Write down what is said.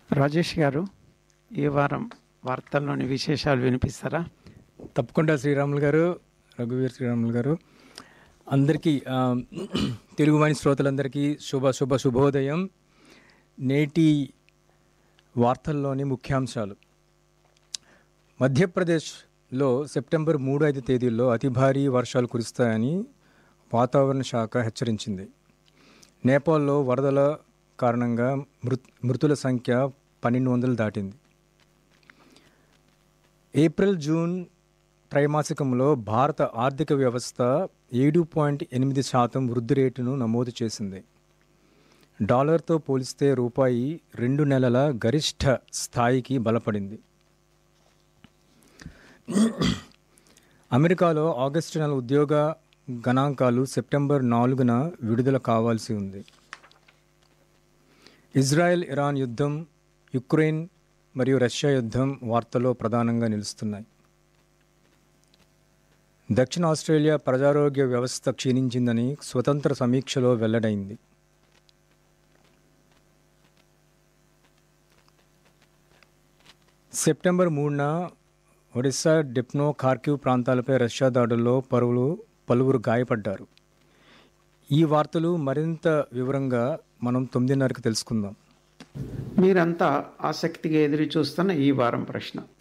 రాజేష్ గారు ఈ వారం వార్తల్లోని విశేషాలు వినిపిస్తారా తప్పకుండా శ్రీరాములు గారు రఘువీర్ శ్రీరాములు గారు అందరికీ ఆ, తెలుగువాణి శ్రోతలందరికీ శుభ శుభ శుభోదయం నేటి వార్తల్లోని ముఖ్యాంశాలు మధ్యప్రదేశ్లో సెప్టెంబర్ మూడు ఐదు తేదీల్లో అతి భారీ వర్షాలు కురుస్తాయని వాతావరణ శాఖ హెచ్చరించింది నేపాల్లో వరదల కారణంగా మృత్ మృతుల సంఖ్య పన్నెండు వందలు దాటింది ఏప్రిల్ జూన్ త్రైమాసికంలో భారత ఆర్థిక వ్యవస్థ ఏడు పాయింట్ ఎనిమిది శాతం వృద్ధి రేటును నమోదు చేసింది డాలర్తో పోలిస్తే రూపాయి రెండు నెలల గరిష్ట స్థాయికి బలపడింది అమెరికాలో ఆగస్టు నెల ఉద్యోగ గణాంకాలు సెప్టెంబర్ నాలుగున విడుదల కావాల్సి ఉంది ఇజ్రాయెల్ ఇరాన్ యుద్ధం యుక్రెయిన్ మరియు రష్యా యుద్ధం వార్తల్లో ప్రధానంగా నిలుస్తున్నాయి దక్షిణ ఆస్ట్రేలియా ప్రజారోగ్య వ్యవస్థ క్షీణించిందని స్వతంత్ర సమీక్షలో వెల్లడైంది సెప్టెంబర్ మూడున ఒడిశా డిప్నో ఖార్కివ్ ప్రాంతాలపై రష్యా దాడుల్లో పరువులు పలువురు గాయపడ్డారు ఈ వార్తలు మరింత వివరంగా మనం తొమ్మిదిన్నరకు తెలుసుకుందాం మీరంతా ఆసక్తిగా ఎదురు చూస్తున్న ఈ వారం ప్రశ్న